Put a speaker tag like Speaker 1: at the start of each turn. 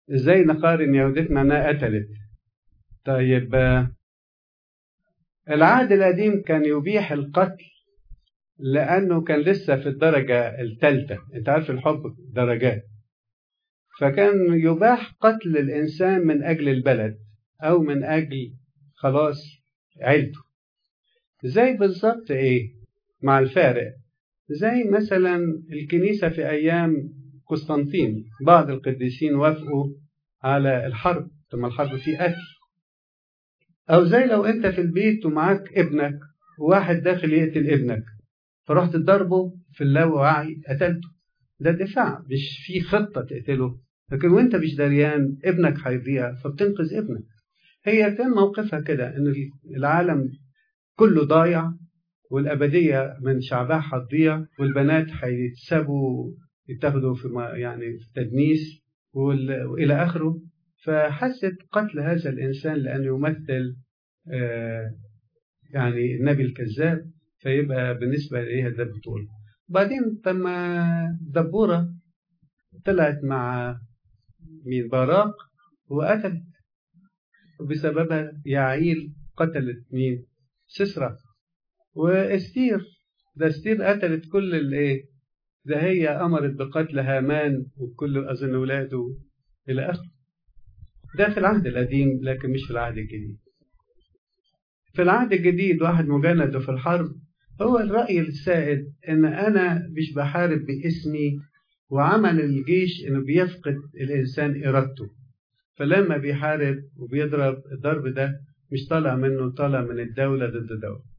Speaker 1: ازاي نقارن يهودتنا انها قتلت طيب العهد القديم كان يبيح القتل لانه كان لسه في الدرجه الثالثه انت عارف الحب درجات فكان يباح قتل الانسان من اجل البلد او من اجل خلاص عيلته زي بالظبط ايه مع الفارق زي مثلا الكنيسة في أيام قسطنطين بعض القديسين وافقوا على الحرب ثم الحرب في قتل أو زي لو أنت في البيت ومعاك ابنك وواحد داخل يقتل ابنك فرحت تضربه في اللاوعي قتلته ده دفاع مش في خطة تقتله لكن وانت مش دريان ابنك هيضيع فبتنقذ ابنك هي كان موقفها كده ان العالم كله ضايع والأبدية من شعبها هتضيع والبنات هيتسابوا يتاخدوا في يعني في تدنيس وإلى آخره فحست قتل هذا الإنسان لأنه يمثل يعني النبي الكذاب فيبقى بالنسبة إليها ده بتقول بعدين تم دبورة طلعت مع مين باراق وقتلت وبسببها يعيل قتلت مين سسرة واستير ده استير قتلت كل الايه ده هي امرت بقتل هامان وكل اظن اولاده الى اخره ده في العهد القديم لكن مش في العهد الجديد في العهد الجديد واحد مجند في الحرب هو الرأي السائد ان انا مش بحارب باسمي وعمل الجيش انه بيفقد الانسان ارادته فلما بيحارب وبيضرب الضرب ده مش طالع منه طالع من الدولة ضد دولة